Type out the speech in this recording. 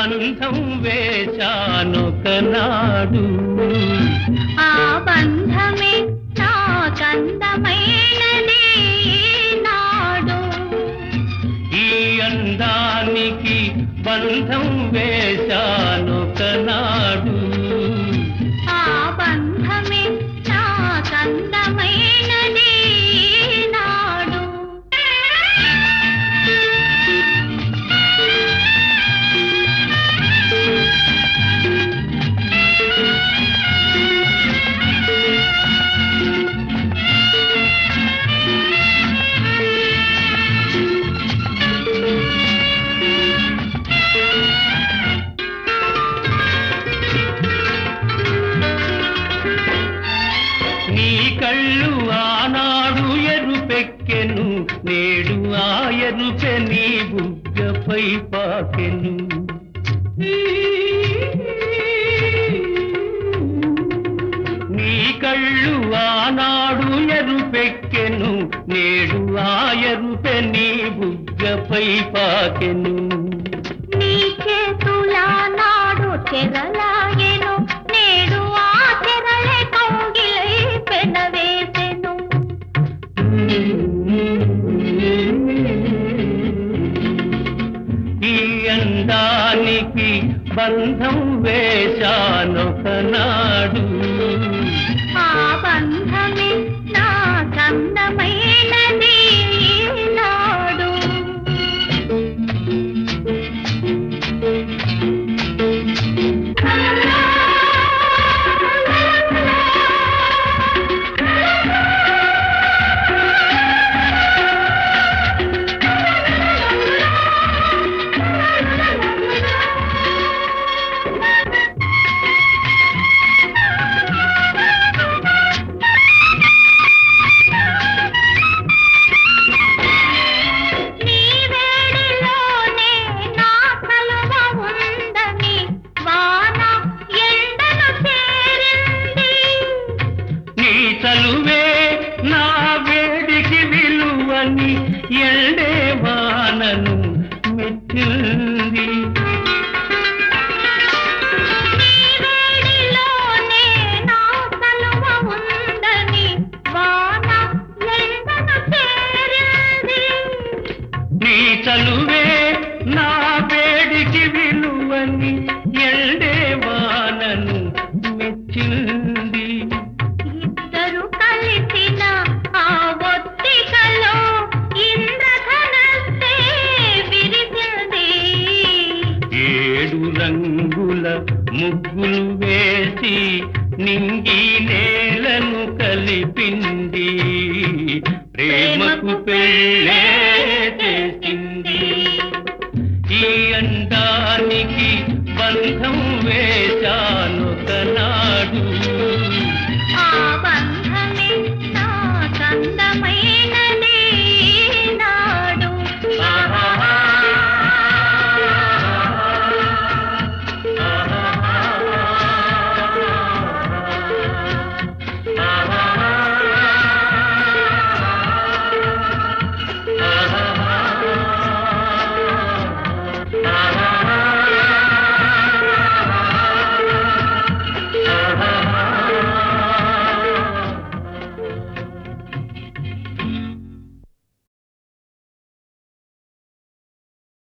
బంధం వేశానొకనాడు ఆ బంధమే నాకందమైనది నాడు ఈ అందానికి బంధం వేశానొకనాడు ఆ బంధమే నాకందమైనది నాడు నీ కళ్ళు ఆనాడు ఎరుపెక్కెను నేడు ఆ ఎరుపె నీ బుగ్గపై పాకెను నీ కళ్ళు ఆనాడు ఎరుపెక్కెను నేడు ఆ ఎరుపె నీ బుగ్గపై పాకెను నీ చేతుల నాడు చెరలాగెను నేడు ఆ చెరలే కౌగిలై పెనవేసెను ఈ అందానికి బంధం వేశానొకనాడు ఆ బంధమే నాకందమైనది నాడు నీ వేడిలోనే నా కలువ ఉందని వాన ఎండను చేరింది నీ చలువే నా వేడికి విలువని ఎండే వానను మెచ్చింది నీ వేడిలోనే నా కలువ ఉందని వాన ఎండను చేరింది నీ చలువే నా వేడికి విలువని ఎండే వానను మెచ్చింది ఇద్దరు కలిసిన ఆ ఒత్తికలో ఇంద్రధనస్సే విరిసింది ఏడు రంగుల ముగ్గులు వేసి నింగి నేలను కలిపింది ప్రేమకు పెళ్ళే చేసింది ఈ అందానికి బంధం వేశాను